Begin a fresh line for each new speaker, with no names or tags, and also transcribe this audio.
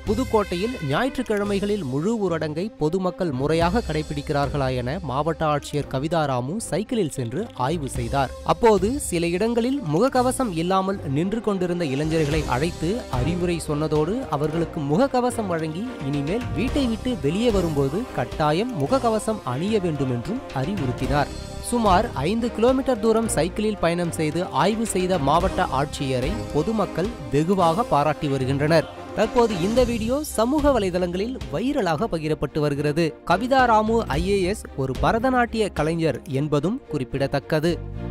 புதுக்கோட்டையில் ஞாயிற்றுக்கிழமைகளில் முழு ஊரடங்கை பொதுமக்கள் முறையாக கடைபிடிக்கிறார்களா என மாவட்ட ஆட்சியர் கவிதாராமு சைக்கிளில் சென்று ஆய்வு செய்தார் அப்போது சில இடங்களில் முகக்கவசம் இல்லாமல் நின்று கொண்டிருந்த இளைஞர்களை அழைத்து அறிவுரை சொன்னதோடு அவர்களுக்கு முகக்கவசம் வழங்கி இனிமேல் வீட்டை விட்டு வெளியே வரும்போது கட்டாயம் முகக்கவசம் அணிய வேண்டும் என்றும் அறிவுறுத்தினார் சுமார் ஐந்து கிலோமீட்டர் தூரம் சைக்கிளில் பயணம் செய்து ஆய்வு செய்த மாவட்ட ஆட்சியரை பொதுமக்கள் வெகுவாக பாராட்டி வருகின்றனர் தற்போது இந்த வீடியோ சமூக வலைதளங்களில் வைரலாக பகிரப்பட்டு வருகிறது கவிதா ராமு ஐஏஎஸ் ஒரு பரதநாட்டிய கலைஞர் என்பதும் குறிப்பிடத்தக்கது